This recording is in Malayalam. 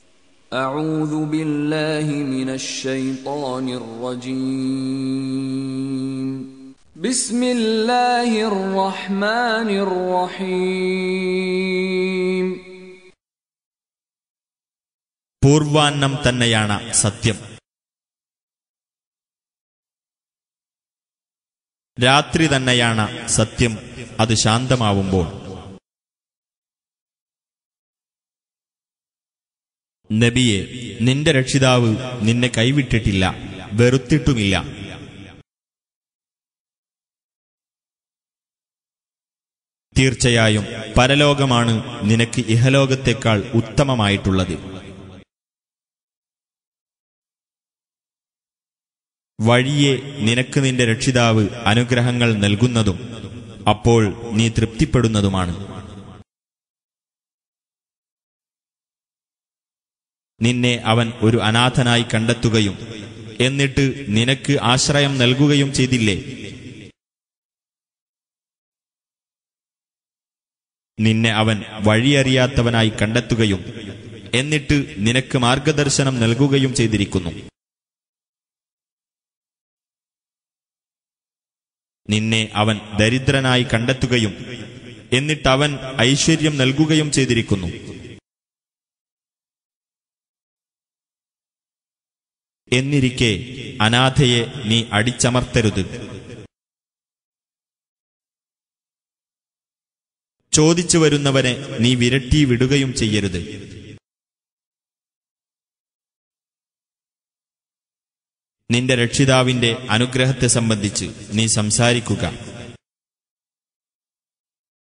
أعوذ بالله من الشيطان الرجيم بسم الله الرحمن الرحيم പൂർവാന്നം തന്നെയാണ് സത്യം രാത്രി തന്നെയാണ് സത്യം അത് ശാന്തമാവുമ്പോൾ നബിയെ നിന്റെ രക്ഷിതാവ് നിന്നെ കൈവിട്ടിട്ടില്ല വെറുത്തിട്ടുമില്ല തീർച്ചയായും പരലോകമാണ് നിനക്ക് ഇഹലോകത്തേക്കാൾ ഉത്തമമായിട്ടുള്ളത് വഴിയെ നിനക്ക് നിന്റെ രക്ഷിതാവ് അനുഗ്രഹങ്ങൾ നൽകുന്നതും അപ്പോൾ നീ തൃപ്തിപ്പെടുന്നതുമാണ് നിന്നെ അവൻ ഒരു അനാഥനായി കണ്ടെത്തുകയും എന്നിട്ട് നിനക്ക് ആശ്രയം നൽകുകയും ചെയ്തില്ലേ നിന്നെ അവൻ വഴിയറിയാത്തവനായി കണ്ടെത്തുകയും എന്നിട്ട് നിനക്ക് മാർഗദർശനം നൽകുകയും ചെയ്തിരിക്കുന്നു നിന്നെ അവൻ ദരിദ്രനായി കണ്ടെത്തുകയും എന്നിട്ട് അവൻ ഐശ്വര്യം നൽകുകയും ചെയ്തിരിക്കുന്നു എന്നിരിക്കെ അനാഥയെ നീ അടിച്ചമർത്തരുത് ചോദിച്ചു വരുന്നവനെ നീ വിരട്ടി വിടുകയും ചെയ്യരുത് നിന്റെ രക്ഷിതാവിന്റെ അനുഗ്രഹത്തെ സംബന്ധിച്ച് നീ സംസാരിക്കുക